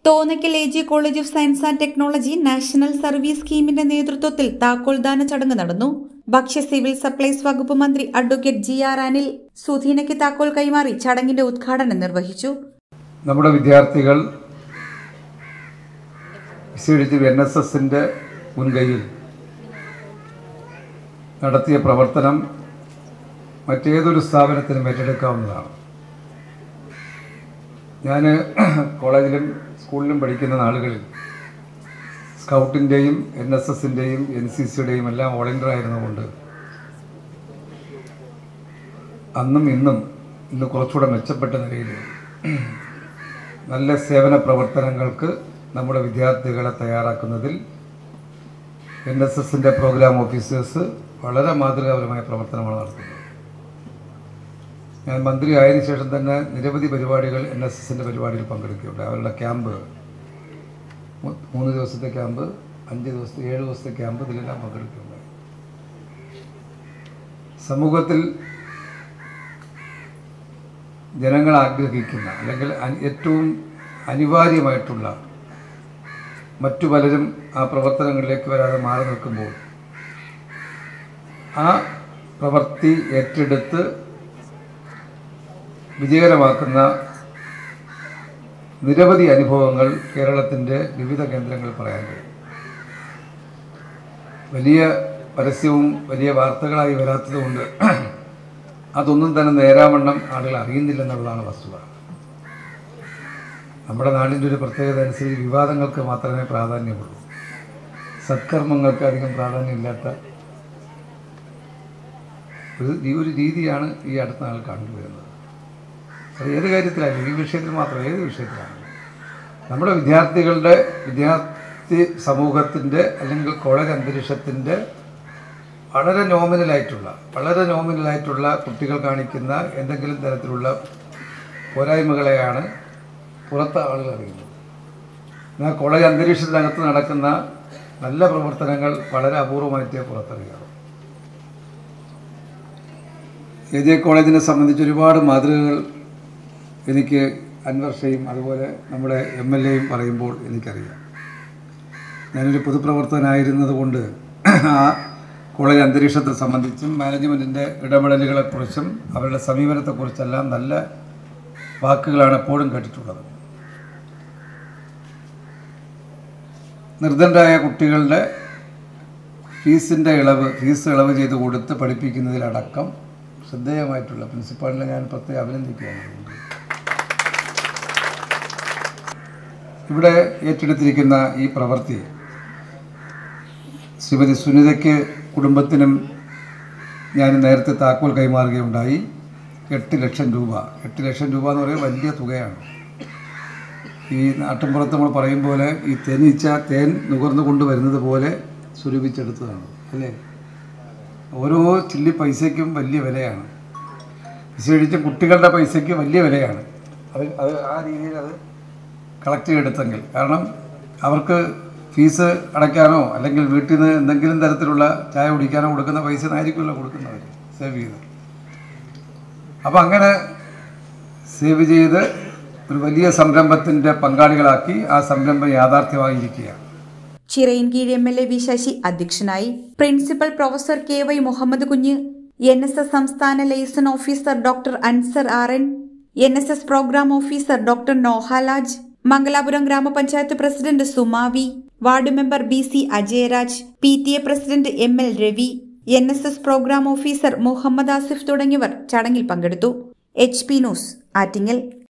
Thonnakkal A G college of science and technology national service സ്കീമിന്റെ നേതൃത്വത്തിൽ താക്കോൽദാന ചടങ്ങ് നടന്നു ഭക്ഷ്യ സിവിൽ സപ്ലൈസ് വകുപ്പ് മന്ത്രി അഡ്വക്കേറ്റ് ജി ആർ അനിൽ സുധീനയ്ക്ക് താക്കോൽ കൈമാറി ചടങ്ങിന്റെ ഉദ്ഘാടനം നിർവഹിച്ചു നമ്മുടെ വിദ്യാർത്ഥികൾ വിശേഷിച്ച് എൻ എസ് എസിൻ്റെ മുൻകൈയിൽ നടത്തിയ പ്രവർത്തനം മറ്റേതൊരു സ്ഥാപനത്തിനും ഏറ്റെടുക്കാവുന്നതാണ് ഞാൻ കോളേജിലും സ്കൂളിലും പഠിക്കുന്ന നാളുകളിൽ സ്കൗട്ടിൻ്റെയും എൻ എസ് എസിൻ്റെയും എൻ സി സിയുടെയും എല്ലാം വോളണ്ടിയർ ആയിരുന്നുകൊണ്ട് അന്നും ഇന്നും ഇന്ന് കുറച്ചുകൂടെ മെച്ചപ്പെട്ട നിലയിൽ നല്ല സേവന പ്രവർത്തനങ്ങൾക്ക് നമ്മുടെ വിദ്യാർത്ഥികളെ തയ്യാറാക്കുന്നതിൽ എൻ എസ് എസിൻ്റെ പ്രോഗ്രാം ഓഫീസേഴ്സ് വളരെ മാതൃകാപരമായ പ്രവർത്തനമാണ് നടത്തുന്നത് ഞാൻ മന്ത്രി ആയതിനു ശേഷം തന്നെ നിരവധി പരിപാടികൾ എൻ എസ് എസിൻ്റെ പരിപാടിയിൽ പങ്കെടുക്കുകയുണ്ടായി അവരുടെ ക്യാമ്പ് മൂ- മൂന്ന് ദിവസത്തെ ക്യാമ്പ് അഞ്ച് ദിവസത്തെ ഏഴ് ദിവസത്തെ ക്യാമ്പ് ഇതിലെല്ലാം പങ്കെടുക്കുകയുണ്ടായി സമൂഹത്തിൽ ജനങ്ങൾ ആഗ്രഹിക്കുന്ന അല്ലെങ്കിൽ അനി- ഏറ്റവും അനിവാര്യമായിട്ടുള്ള മറ്റു പലരും ആ പ്രവർത്തനങ്ങളിലേക്ക് വരാതെ മാറി നിൽക്കുമ്പോൾ ആ പ്രവൃത്തി ഏറ്റെടുത്ത് വിജയകരമാക്കുന്ന നിരവധി അനുഭവങ്ങൾ കേരളത്തിൻ്റെ വിവിധ കേന്ദ്രങ്ങളിൽ പറയാൻ കഴിയും വലിയ പരസ്യവും വലിയ വാർത്തകളായി വരാത്തതുകൊണ്ട് അതൊന്നും തന്നെ നേരാവണ്ണം ആളുകൾ അറിയുന്നില്ലെന്നുള്ളതാണ് വസ്തുത നമ്മുടെ നാടിൻ്റെ ഒരു പ്രത്യേകത അനുസരിച്ച് വിവാദങ്ങൾക്ക് മാത്രമേ പ്രാധാന്യമുള്ളൂ സത്കർമ്മങ്ങൾക്ക് അധികം പ്രാധാന്യമില്ലാത്ത ഒരു ഈ- ഒരു രീതിയാണ് ഈ അടുത്ത നാൾ കണ്ടുവരുന്നത് അത് ഏത് കാര്യത്തിലായാലും ഈ വിഷയത്തിൽ മാത്രം ഏത് വിഷയത്തിലാണ് നമ്മുടെ വിദ്യാർത്ഥികളുടെ വിദ്യാർത്ഥി സമൂഹത്തിൻ്റെ അല്ലെങ്കിൽ കോളേജ് അന്തരീക്ഷത്തിൻ്റെ വളരെ നോമിനലായിട്ടുള്ള വളരെ നോമിനലായിട്ടുള്ള കുട്ടികൾ കാണിക്കുന്ന എന്തെങ്കിലും തരത്തിലുള്ള പോരായ്മകളെയാണ് പുറത്ത് ആളുകൾ അറിയുന്നത് എന്നാൽ കോളേജ് അന്തരീക്ഷത്തിനകത്ത് നടക്കുന്ന നല്ല പ്രവർത്തനങ്ങൾ വളരെ അപൂർവമായിട്ടേ പുറത്തറിയാറുള്ളൂ എ ജെ കോളേജിനെ സംബന്ധിച്ച് ഒരുപാട് മാതൃകകൾ എനിക്ക് അൻവർ ഷയും അതുപോലെ നമ്മുടെ എം എൽ എയും പറയുമ്പോൾ എനിക്കറിയാം ഞാനൊരു പൊതുപ്രവർത്തകനായിരുന്നത് കൊണ്ട് ആ കോളേജ് അന്തരീക്ഷത്തെ സംബന്ധിച്ചും മാനേജ്മെൻറ്റിൻ്റെ ഇടപെടലുകളെക്കുറിച്ചും അവരുടെ സമീപനത്തെക്കുറിച്ചെല്ലാം നല്ല വാക്കുകളാണ് എപ്പോഴും കേട്ടിട്ടുള്ളത് നിർദ്ധനരായ കുട്ടികളുടെ ഫീസിൻ്റെ ഇളവ് ഫീസ് ഇളവ് ചെയ്ത് കൊടുത്ത് പഠിപ്പിക്കുന്നതിലടക്കം ശ്രദ്ധേയമായിട്ടുള്ള പ്രിൻസിപ്പാളിനെ ഞാൻ പ്രത്യേകം അഭിനന്ദിക്കുകയാണ് അതുകൊണ്ട്. ഇവിടെ ഏറ്റെടുത്തിരിക്കുന്ന ഈ പ്രവൃത്തി ശ്രീമതി സുനിതയ്ക്ക് കുടുംബത്തിനും ഞാൻ നേരത്തെ താക്കോൽ കൈമാറുകയുണ്ടായി എട്ട് ലക്ഷം രൂപ എട്ട് ലക്ഷം രൂപ എന്ന് പറയുന്നത് വലിയ തുകയാണ് ഈ നാട്ടിൻപുറത്ത് നമ്മൾ പറയും പോലെ ഈ തേനീച്ച തേൻ നുകർന്നു കൊണ്ടുവരുന്നത് പോലെ സ്വരൂപിച്ചെടുത്തതാണ് അല്ലേ ഓരോ ചില്ലി പൈസയ്ക്കും വലിയ വിലയാണ് വിശേഷിച്ച് കുട്ടികളുടെ പൈസയ്ക്ക് വലിയ വിലയാണ് അത് അത് ആ രീതിയിൽ അത് കളക്ട് ചെയ്തെടുത്തെങ്കിൽ കാരണം അവർക്ക് ഫീസ് അടയ്ക്കാനോ അല്ലെങ്കിൽ വീട്ടിൽ നിന്ന് എന്തെങ്കിലും തരത്തിലുള്ള ചായ കുടിക്കാനോ കൊടുക്കുന്ന പൈസ ആയിരിക്കുമല്ലോ കൊടുക്കുന്നവർ സേവ് ചെയ്ത് അപ്പം അങ്ങനെ സേവ് ചെയ്ത് ഒരു വലിയ സംരംഭത്തിൻ്റെ പങ്കാളികളാക്കി ആ സംരംഭം യാഥാർത്ഥ്യമായിരിക്കുകയാണ് Chirayinkeezh M L A V Sasi അധ്യക്ഷനായി principal professor K Y Muhammad Kunju N S S സംസ്ഥാന liaison officer doctor Ansar R N N S S programme officer doctor നോഹാലാജ് മംഗലാപുരം ഗ്രാമപഞ്ചായത്ത് പ്രസിഡന്റ് സുമാവി ward member B C Ajayaraj P T A president M L Ravi N S S programme officer Muhammad Asif തുടങ്ങിയവർ ചടങ്ങിൽ പങ്കെടുത്തു H P news Attingal